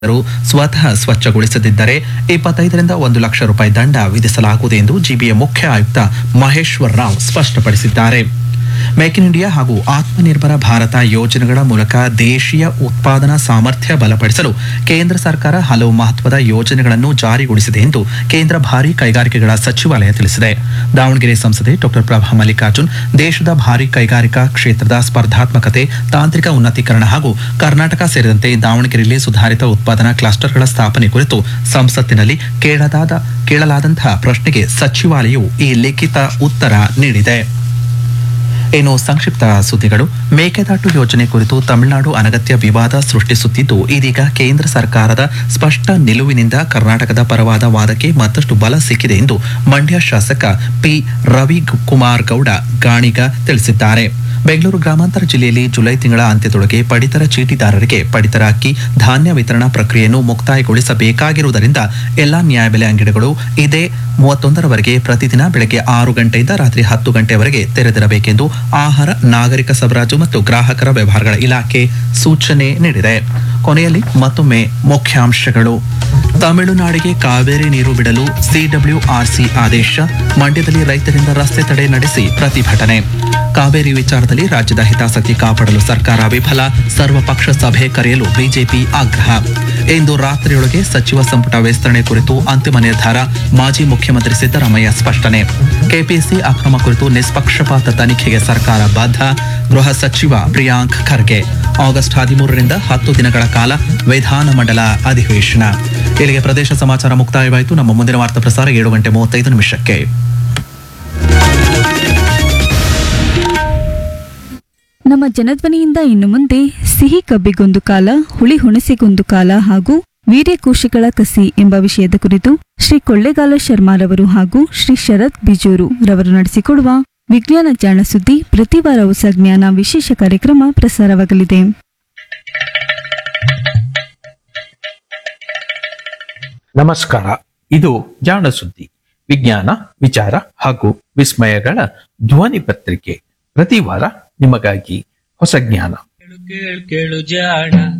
ರು ಸ್ವತಃ ಸ್ವಚ್ಛಗೊಳಿಸದಿದ್ದರೆ ಇಪ್ಪತ್ತೈದರಿಂದ ಒಂದು ಲಕ್ಷ ರೂಪಾಯಿ ದಂಡ ವಿಧಿಸಲಾಗುವುದು ಎಂದು ಜಿಬಿಎ ಮುಖ್ಯ ಆಯುಕ್ತ ಮಹೇಶ್ವರ್ ರಾವ್ ಸ್ಪಷ್ಟಪಡಿಸಿದ್ದಾರೆ ಮೇಕ್ ಇನ್ ಇಂಡಿಯಾ ಹಾಗೂ ಆತ್ಮನಿರ್ಭರ ಭಾರತ ಯೋಜನೆಗಳ ಮೂಲಕ ದೇಶೀಯ ಉತ್ಪಾದನಾ ಸಾಮರ್ಥ್ಯ ಬಲಪಡಿಸಲು ಕೇಂದ್ರ ಸರ್ಕಾರ ಹಲವು ಮಹತ್ವದ ಯೋಜನೆಗಳನ್ನು ಜಾರಿಗೊಳಿಸಿದೆ ಎಂದು ಕೇಂದ್ರ ಭಾರಿ ಕೈಗಾರಿಕೆಗಳ ಸಚಿವಾಲಯ ತಿಳಿಸಿದೆ ದಾವಣಗೆರೆ ಸಂಸದೆ ಡಾಕ್ಟರ್ ಪ್ರಭಾ ಮಲ್ಲಿಕಾರ್ಜುನ್ ದೇಶದ ಭಾರಿ ಕೈಗಾರಿಕಾ ಕ್ಷೇತ್ರದ ಸ್ಪರ್ಧಾತ್ಮಕತೆ ತಾಂತ್ರಿಕ ಉನ್ನತೀಕರಣ ಹಾಗೂ ಕರ್ನಾಟಕ ಸೇರಿದಂತೆ ದಾವಣಗೆರೆಯಲ್ಲಿ ಸುಧಾರಿತ ಉತ್ಪಾದನಾ ಕ್ಲಸ್ಟರ್ಗಳ ಸ್ಥಾಪನೆ ಕುರಿತು ಸಂಸತ್ತಿನಲ್ಲಿ ಕೇಳಲಾದ ಕೇಳಲಾದಂತಹ ಪ್ರಶ್ನೆಗೆ ಸಚಿವಾಲಯವು ಈ ಲಿಖಿತ ಉತ್ತರ ನೀಡಿದೆ ಇನ್ನು ಸಂಕ್ಷಿಪ್ತ ಸುದ್ದಿಗಳು ಮೇಕೆದಾಟು ಯೋಜನೆ ಕುರಿತು ತಮಿಳುನಾಡು ಅನಗತ್ಯ ವಿವಾದ ಸೃಷ್ಟಿಸುತ್ತಿದ್ದು ಇದೀಗ ಕೇಂದ್ರ ಸರ್ಕಾರದ ಸ್ಪಷ್ಟ ನಿಲುವಿನಿಂದ ಕರ್ನಾಟಕದ ಪರವಾದ ವಾದಕ್ಕೆ ಮತ್ತಷ್ಟು ಬಲ ಸಿಕ್ಕಿದೆ ಎಂದು ಮಂಡ್ಯ ಶಾಸಕ ಪಿ ರವಿ ಕುಮಾರ್ ಗೌಡ ಗಾಣಿಗ ತಿಳಿಸಿದ್ದಾರೆ ಬೆಂಗಳೂರು ಗ್ರಾಮಾಂತರ ಜಿಲ್ಲೆಯಲ್ಲಿ ಜುಲೈ ತಿಂಗಳ ಅಂತ್ಯದೊಳಗೆ ಪಡಿತರ ಚೀಟಿದಾರರಿಗೆ ಪಡಿತರ ಅಕ್ಕಿ ಧಾನ್ಯ ವಿತರಣಾ ಪ್ರಕ್ರಿಯೆಯನ್ನು ಮುಕ್ತಾಯಗೊಳಿಸಬೇಕಾಗಿರುವುದರಿಂದ ಎಲ್ಲಾ ನ್ಯಾಯಬೆಲೆ ಅಂಗಡಿಗಳು ಇದೇ ಮೂವತ್ತೊಂದರವರೆಗೆ ಪ್ರತಿದಿನ ಬೆಳಗ್ಗೆ ಆರು ಗಂಟೆಯಿಂದ ರಾತ್ರಿ ಹತ್ತು ಗಂಟೆವರೆಗೆ ತೆರೆದಿರಬೇಕೆಂದು ಆಹಾರ ನಾಗರಿಕ ಸರಬರಾಜು ಮತ್ತು ಗ್ರಾಹಕರ ವ್ಯವಹಾರಗಳ ಇಲಾಖೆ ಸೂಚನೆ ನೀಡಿದೆ ಕೊನೆಯಲ್ಲಿ ಮತ್ತೊಮ್ಮೆ ಮುಖ್ಯಾಂಶಗಳು ತಮಿಳುನಾಡಿಗೆ ಕಾವೇರಿ ನೀರು ಬಿಡಲು ಸಿಡಬ್ಲ್ಯೂಆರ್ಸಿ ಆದೇಶ ಮಂಡ್ಯದಲ್ಲಿ ರೈತರಿಂದ ರಸ್ತೆ ತಡೆ ನಡೆಸಿ ಪ್ರತಿಭಟನೆ ಕಾವೇರಿ ವಿಚಾರದಲ್ಲಿ ರಾಜ್ಯದ ಹಿತಾಸಕ್ತಿ ಕಾಪಾಡಲು ಸರ್ಕಾರ ವಿಫಲ ಸರ್ವಪಕ್ಷ ಸಭೆ ಕರೆಯಲು ಬಿಜೆಪಿ ಆಗ್ರಹ ಇಂದು ರಾತ್ರಿಯೊಳಗೆ ಸಚಿವ ಸಂಪುಟ ವಿಸ್ತರಣೆ ಕುರಿತು ಅಂತಿಮ ನಿರ್ಧಾರ ಮಾಜಿ ಮುಖ್ಯಮಂತ್ರಿ ಸಿದ್ದರಾಮಯ್ಯ ಸ್ಪಷ್ಟನೆ ಕೆಪಿಸಿ ಅಕ್ರಮ ಕುರಿತು ನಿಷ್ಪಕ್ಷಪಾತ ತನಿಖೆಗೆ ಸರ್ಕಾರ ಬದ್ಧ ಗೃಹ ಸಚಿವ ಪ್ರಿಯಾಂಕ್ ಖರ್ಗೆ ಆಗಸ್ಟ್ ಹದಿಮೂರರಿಂದ ಹತ್ತು ದಿನಗಳ ಕಾಲ ವಿಧಾನಮಂಡಲ ಅಧಿವೇಶನ ಇಲ್ಲಿಗೆ ಪ್ರದೇಶ ಸಮಾಚಾರ ಮುಕ್ತಾಯವಾಯಿತು ನಮ್ಮ ಮುಂದಿನ ವಾರ್ತಾ ಪ್ರಸಾರ ಏಳು ಗಂಟೆ ಮೂವತ್ತೈದು ನಿಮಿಷಕ್ಕೆ ನಮ್ಮ ಜನಧ್ವನಿಯಿಂದ ಇನ್ನು ಮುಂದೆ ಸಿಹಿ ಕಬ್ಬಿಗೊಂದು ಕಾಲ ಹುಳಿ ಹುಣಸೆಗೊಂದು ಕಾಲ ಹಾಗೂ ವೀರ್ಯಕೋಶಗಳ ಕಸಿ ಎಂಬ ವಿಷಯದ ಕುರಿತು ಶ್ರೀ ಕೊಳ್ಳೇಗಾಲ ಶರ್ಮಾರವರು ಹಾಗೂ ಶ್ರೀ ಶರತ್ ಬಿಜೂರು ರವರು ನಡೆಸಿಕೊಡುವ ವಿಜ್ಞಾನ ಜಾಣ ಸುದ್ದಿ ಪ್ರತಿ ವಾರ ಹೊಸ ಜ್ಞಾನ ವಿಶೇಷ ಕಾರ್ಯಕ್ರಮ ಪ್ರಸಾರವಾಗಲಿದೆ ನಮಸ್ಕಾರ ಇದು ಜಾಣ ಸುದ್ದಿ ವಿಜ್ಞಾನ ವಿಚಾರ ಹಾಗೂ ವಿಸ್ಮಯಗಳ ಧ್ವನಿ ಪತ್ರಿಕೆ ಪ್ರತಿ ವಾರ ನಿಮಗಾಗಿ ಹೊಸ ಜ್ಞಾನ ಕೇಳು ಕೇಳು ಕೇಳು ಜಾಣ